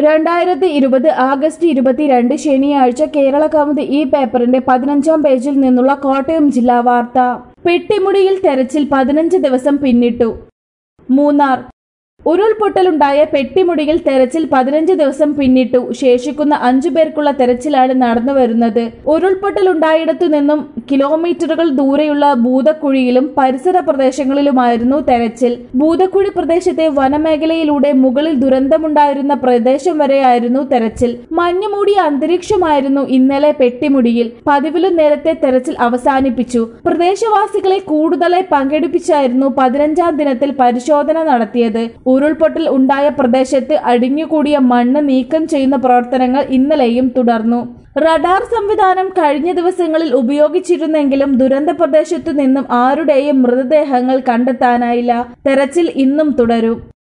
രണ്ടായിരത്തി ഇരുപത് ആഗസ്റ്റ് ഇരുപത്തിരണ്ട് ശനിയാഴ്ച കേരള കൗമുദി ഈ പേപ്പറിന്റെ പതിനഞ്ചാം പേജിൽ നിന്നുള്ള കോട്ടയം ജില്ലാ വാർത്ത പെട്ടിമുടിയിൽ തെരച്ചിൽ പതിനഞ്ച് ദിവസം പിന്നിട്ടു മൂന്നാർ ഉരുൾപൊട്ടലുണ്ടായ പെട്ടിമുടിയിൽ തെരച്ചിൽ പതിനഞ്ച് ദിവസം പിന്നിട്ടു ശേഷിക്കുന്ന അഞ്ചു പേർക്കുള്ള തെരച്ചിലാണ് നടന്നു വരുന്നത് ഉരുൾപൊട്ടലുണ്ടായിടത്തു നിന്നും കിലോമീറ്ററുകൾ ദൂരെയുള്ള ഭൂതക്കുഴിയിലും പരിസര പ്രദേശങ്ങളിലുമായിരുന്നു തെരച്ചിൽ ഭൂതക്കുഴി പ്രദേശത്തെ വനമേഖലയിലൂടെ മുകളിൽ ദുരന്തമുണ്ടായിരുന്ന പ്രദേശം വരെയായിരുന്നു തെരച്ചിൽ മഞ്ഞുമൂടിയ അന്തരീക്ഷമായിരുന്നു ഇന്നലെ പെട്ടിമുടിയിൽ പതിവിലും നേരത്തെ തെരച്ചിൽ അവസാനിപ്പിച്ചു പ്രദേശവാസികളെ കൂടുതലായി പങ്കെടുപ്പിച്ചായിരുന്നു പതിനഞ്ചാം ദിനത്തിൽ പരിശോധന നടത്തിയത് ഉരുൾപൊട്ടൽ ഉണ്ടായ പ്രദേശത്ത് അടിഞ്ഞുകൂടിയ മണ്ണ് നീക്കം ചെയ്യുന്ന പ്രവർത്തനങ്ങൾ ഇന്നലെയും തുടർന്നു റഡാർ സംവിധാനം കഴിഞ്ഞ ദിവസങ്ങളിൽ ഉപയോഗിച്ചിരുന്നെങ്കിലും ദുരന്ത പ്രദേശത്തു നിന്നും ആരുടെയും മൃതദേഹങ്ങൾ കണ്ടെത്താനായില്ല തെരച്ചിൽ ഇന്നും തുടരും